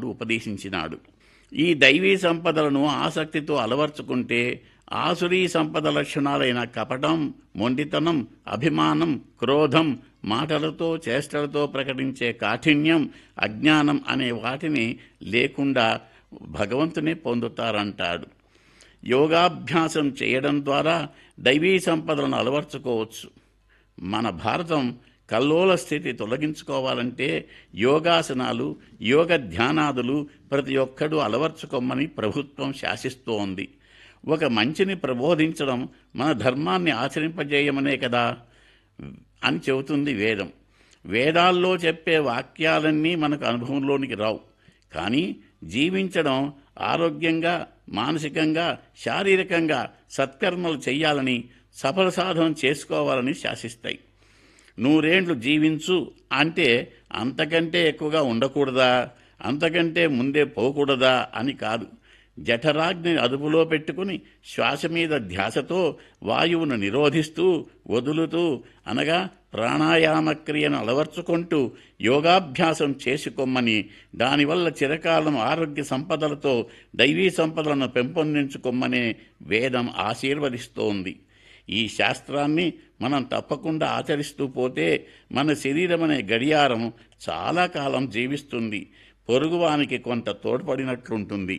ఉపదేశించినాడు ఈ దైవీ సంపదలను ఆసక్తితో అలవర్చుకుంటే ఆసురీ సంపద లక్షణాలైన కపటం మొండితనం అభిమానం క్రోధం మాటలతో చేష్టలతో ప్రకటించే కాఠిన్యం అజ్ఞానం అనే వాటిని లేకుండా భగవంతుని పొందుతారంటాడు యోగాభ్యాసం చేయడం ద్వారా దైవీ సంపదలను అలవర్చుకోవచ్చు మన భారతం కల్లోల స్థితి తొలగించుకోవాలంటే యోగాసనాలు యోగ ధ్యానాదులు ప్రతి ఒక్కడూ అలవర్చుకోమని ప్రభుత్వం శాసిస్తోంది ఒక మంచిని ప్రబోధించడం మన ధర్మాన్ని ఆచరింపజేయమనే కదా అని చెబుతుంది వేదం వేదాల్లో చెప్పే వాక్యాలన్నీ మనకు అనుభవంలోనికి రావు కానీ జీవించడం ఆరోగ్యంగా మానసికంగా శారీరకంగా సత్కర్మలు చెయ్యాలని సఫల సాధనం చేసుకోవాలని శాసిస్తాయి నూరేండ్లు జీవించు అంటే అంతకంటే ఎక్కువగా ఉండకూడదా అంతకంటే ముందే పోకూడదా అని కాదు జఠరాగ్ని అదుపులో పెట్టుకుని శ్వాస మీద ధ్యాసతో వాయువును నిరోధిస్తూ వదులుతూ అనగా ప్రాణాయామ క్రియను అలవర్చుకుంటూ యోగాభ్యాసం చేసుకోమని దానివల్ల చిరకాలం ఆరోగ్య సంపదలతో దైవీ సంపదలను పెంపొందించుకోమనే వేదం ఆశీర్వదిస్తోంది ఈ శాస్త్రాన్ని మనం తప్పకుండా ఆచరిస్తూ పోతే మన శరీరం అనే గడియారం చాలా కాలం జీవిస్తుంది పొరుగువానికి కొంత తోడ్పడినట్లుంటుంది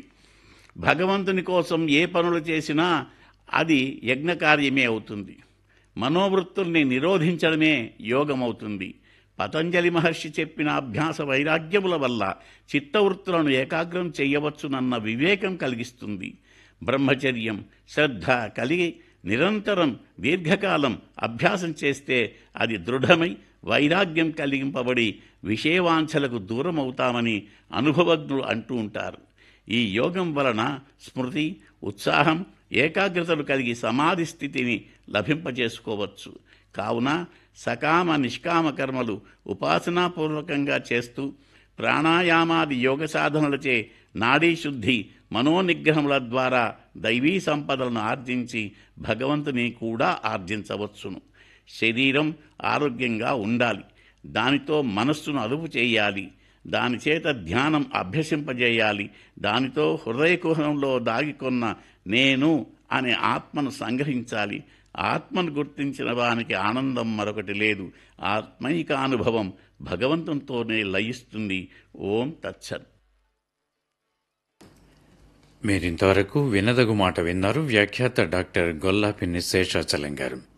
భగవంతుని కోసం ఏ పనులు చేసినా అది యజ్ఞకార్యమే అవుతుంది మనోవృత్తుల్ని నిరోధించడమే యోగమవుతుంది పతంజలి మహర్షి చెప్పిన అభ్యాస వైరాగ్యముల వల్ల చిత్తవృత్తులను ఏకాగ్రం చేయవచ్చునన్న వివేకం కలిగిస్తుంది బ్రహ్మచర్యం శ్రద్ధ కలిగి నిరంతరం దీర్ఘకాలం అభ్యాసం చేస్తే అది దృఢమై వైరాగ్యం కలిగింపబడి విషయవాంఛలకు దూరమవుతామని అనుభవజ్ఞులు అంటూ ఉంటారు ఈ యోగం వలన స్మృతి ఉత్సాహం ఏకాగ్రతలు కలిగి సమాధి స్థితిని లభింపజేసుకోవచ్చు కావున సకామ నిష్కామ కర్మలు ఉపాసనాపూర్వకంగా చేస్తూ ప్రాణాయామాది యోగ సాధనలచే నాడీ శుద్ధి మనోనిగ్రహముల ద్వారా దైవీ సంపదలను ఆర్జించి భగవంతుని కూడా ఆర్జించవచ్చును శరీరం ఆరోగ్యంగా ఉండాలి దానితో మనస్సును అదుపు చేయాలి దాని చేత ధ్యానం అభ్యసింపజేయాలి దానితో హృదయకుహంలో దాగికొన్న నేను అనే ఆత్మను సంగ్రహించాలి ఆత్మను గుర్తించిన వానికి ఆనందం మరొకటి లేదు ఆత్మైక అనుభవం భగవంతునితోనే లయిస్తుంది ఓం తచ్చత్ మీరింతవరకు వినదగు మాట విన్నారు వ్యాఖ్యాత డాక్టర్ గొల్లాపిన్ని శేషాచలం గారు